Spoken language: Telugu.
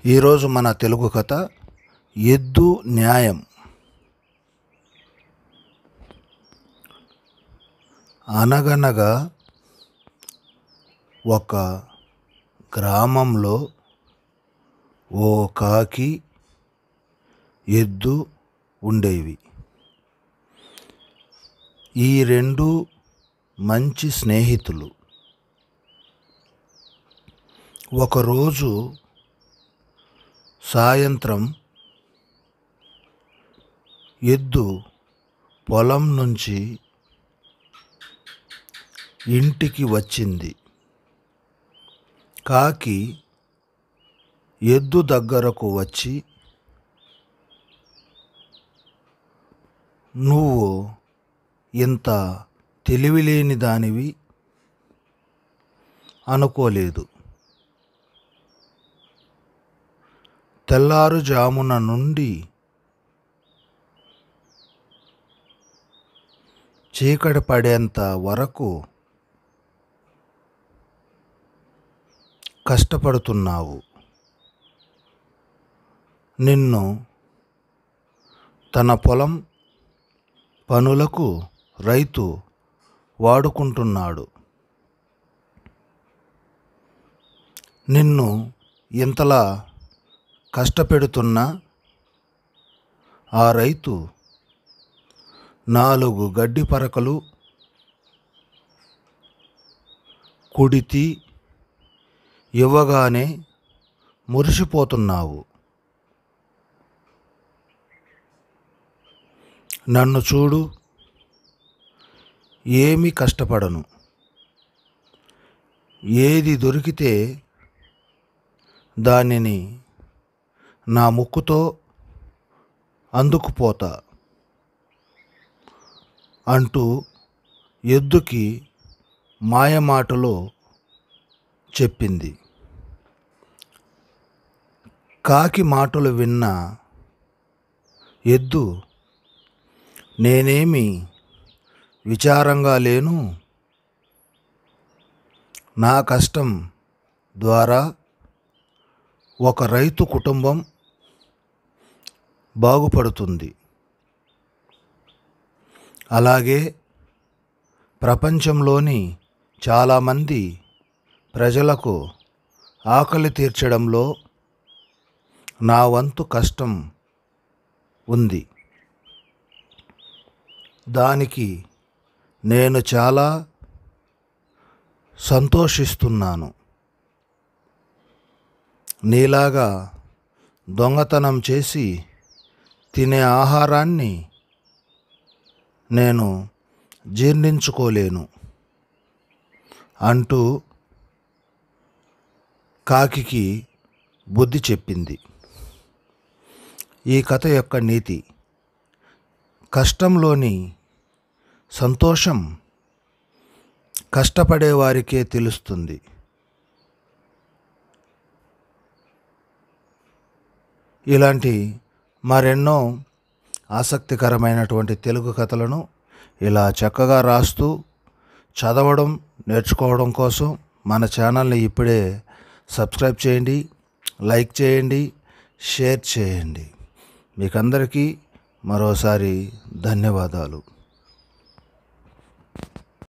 ఈరోజు మన తెలుగు కథ ఎద్దు న్యాయం అనగనగా ఒక గ్రామంలో ఓ కాకి ఎద్దు ఉండేవి ఈ రెండు మంచి స్నేహితులు ఒకరోజు సాయంత్రం ఎద్దు పొలం నుంచి ఇంటికి వచ్చింది కాకి ఎద్దు దగ్గరకు వచ్చి నువ్వు ఇంత తెలివిలేని దానివి అనుకోలేదు తెల్లారుజామున నుండి చీకటి పడేంత వరకు కష్టపడుతున్నావు నిన్ను తన పొలం పనులకు రైతు వాడుకుంటున్నాడు నిన్ను ఇంతలా కష్టపెడుతున్న ఆ రైతు నాలుగు గడ్డి పరకలు కుడితి ఇవ్వగానే మురిసిపోతున్నావు నన్ను చూడు ఏమీ కష్టపడను ఏది దొరికితే దానిని నా ముక్కుతో అందుకుపోతా అంటూ ఎద్దుకి మాయమాటలో చెప్పింది కాకి మాటలు విన్న ఎద్దు నేనేమి విచారంగా లేను నా కష్టం ద్వారా ఒక రైతు కుటుంబం బాగుపడుతుంది అలాగే ప్రపంచంలోని చాలామంది ప్రజలకు ఆకలి తీర్చడంలో నా వంతు కష్టం ఉంది దానికి నేను చాలా సంతోషిస్తున్నాను నీలాగా దొంగతనం చేసి తినే ఆహారాన్ని నేను జీర్ణించుకోలేను అంటూ కాకికి బుద్ధి చెప్పింది ఈ కథ యొక్క నీతి కష్టంలోని సంతోషం కష్టపడే వారికే తెలుస్తుంది ఇలాంటి మరెన్నో ఆసక్తికరమైనటువంటి తెలుగు కథలను ఇలా చక్కగా రాస్తూ చదవడం నేర్చుకోవడం కోసం మన ఛానల్ని ఇప్పుడే సబ్స్క్రైబ్ చేయండి లైక్ చేయండి షేర్ చేయండి మీకందరికీ మరోసారి ధన్యవాదాలు